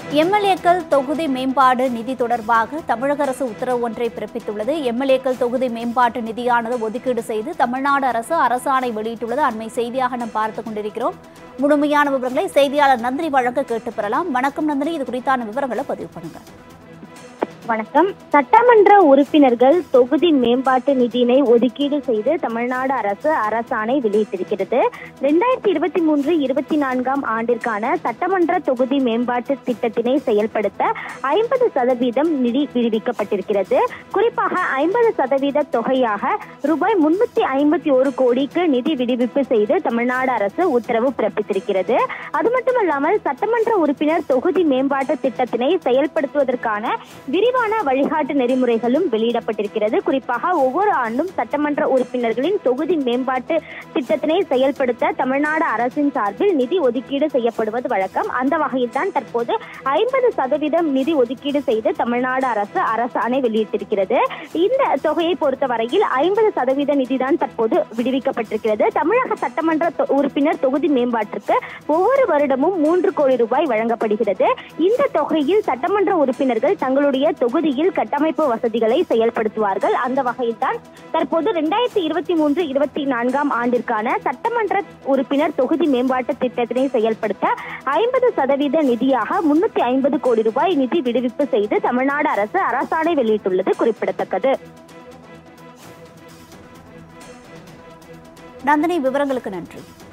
எம்எல்ஏக்கள் தொகுதி மேம்பாடு நிதி தொடர்பாக தமிழக அரசு உத்தரவு ஒன்றை பிறப்பித்துள்ளது எம்எல்ஏக்கள் தொகுதி மேம்பாட்டு நிதியானது ஒதுக்கீடு செய்து தமிழ்நாடு அரசு அரசாணை வெளியிட்டுள்ளது அண்மை செய்தியாக நாம் பார்த்துக் கொண்டிருக்கிறோம் முழுமையான விவரங்களை செய்தியாளர் நந்தினி வழங்க கேட்டு பெறலாம் வணக்கம் நந்தினி இது குறித்தான விவரங்களை பதிவு பண்ணுங்க வணக்கம் சட்டமன்ற உறுப்பினர்கள் தொகுதி மேம்பாட்டு நிதியினை ஒதுக்கீடு செய்து தமிழ்நாடு அரசு அரசாணை வெளியிட்டிருக்கிறது ரெண்டாயிரத்தி இருபத்தி மூன்று இருபத்தி நான்காம் ஆண்டிற்கான சட்டமன்ற தொகுதி மேம்பாட்டு திட்டத்தினை செயல்படுத்த ஐம்பது சதவீதம் நிதி விடுவிக்கப்பட்டிருக்கிறது குறிப்பாக ஐம்பது சதவீத தொகையாக ரூபாய் முன்னூத்தி ஐம்பத்தி ஒரு கோடிக்கு நிதி விடுவிப்பு செய்து தமிழ்நாடு அரசு உத்தரவு பிறப்பித்திருக்கிறது அது மட்டுமல்லாமல் சட்டமன்ற உறுப்பினர் தொகுதி மேம்பாட்டு திட்டத்தினை செயல்படுத்துவதற்கான விரிவான வழிகாட்டு நெறிமுறைகளும் வெளியிடப்பட்டிருக்கிறது குறிப்பாக ஒவ்வொரு ஆண்டும் சட்டமன்ற உறுப்பினர்களின் தொகுதி மேம்பாட்டு திட்டத்தினை செயல்படுத்த தமிழ்நாடு அரசின் சார்பில் நிதி ஒதுக்கீடு செய்யப்படுவது வழக்கம் அந்த வகையில் தான் தற்போது ஐம்பது சதவீதம் நிதி ஒதுக்கீடு செய்து தமிழ்நாடு அரசு அரசாணை வெளியிட்டிருக்கிறது இந்த தொகையை பொறுத்தவரையில் ஐம்பது சதவீத நிதிதான் தற்போது விடுவிக்கப்பட்டிருக்கிறது தமிழக சட்டமன்ற தொ- உறுப்பினர் தொகுதி மேம்பாட்டிற்கு ஒவ்வொரு வருடமும் மூன்று கோடி ரூபாய் வழங்கப்படுகிறது இந்த தொகையில் சட்டமன்ற உறுப்பினர்கள் தங்களுடைய தொகுதியில் கட்டமைப்பு வசதிகளை செயல்படுத்துவார்கள் அந்த வகையில் தான் தற்போது இரண்டாயிரத்தி இருபத்தி மூன்று இருபத்தி நான்காம் ஆண்டிற்கான சட்டமன்ற உறுப்பினர் தொகுதி மேம்பாட்டு திட்டத்தினை செயல்படுத்த ஐம்பது சதவீத நிதியாக முன்னூத்தி ஐம்பது கோடி ரூபாய் நிதி விடுவிப்பு செய்து தமிழ்நாடு அரசு அரசாணை வெளியிட்டுள்ளது குறிப்பிடத்தக்கது நந்தினி விவரங்களுக்கு நன்றி